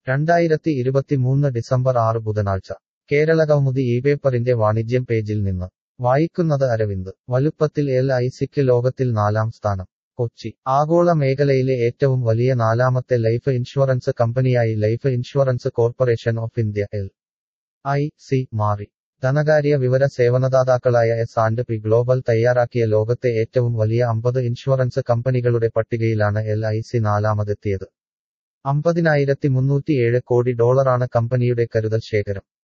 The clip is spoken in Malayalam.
രണ്ടായിരത്തി ഇരുപത്തിമൂന്ന് ഡിസംബർ ആറ് ബുധനാഴ്ച കേരള കൗമുദി ഈ പേപ്പറിന്റെ വാണിജ്യം പേജിൽ നിന്ന് വായിക്കുന്നത് അരവിന്ദ് വലുപ്പത്തിൽ എൽ ഐ സിക്ക് ലോകത്തിൽ നാലാം സ്ഥാനം കൊച്ചി ആഗോള മേഖലയിലെ ഏറ്റവും വലിയ നാലാമത്തെ ലൈഫ് ഇൻഷുറൻസ് കമ്പനിയായി Life Insurance Corporation of India L I C മാറി ധനകാര്യ വിവര സേവനദാതാക്കളായ എസ് ആൻഡ് പി ഗ്ലോബൽ തയ്യാറാക്കിയ ലോകത്തെ ഏറ്റവും വലിയ അമ്പത് ഇൻഷുറൻസ് കമ്പനികളുടെ പട്ടികയിലാണ് എൽ ഐ സി നാലാമതെത്തിയത് അമ്പതിനായിരത്തി മുന്നൂറ്റിയേഴ് കോടി ഡോളറാണ് കമ്പനിയുടെ കരുതൽ ശേഖരം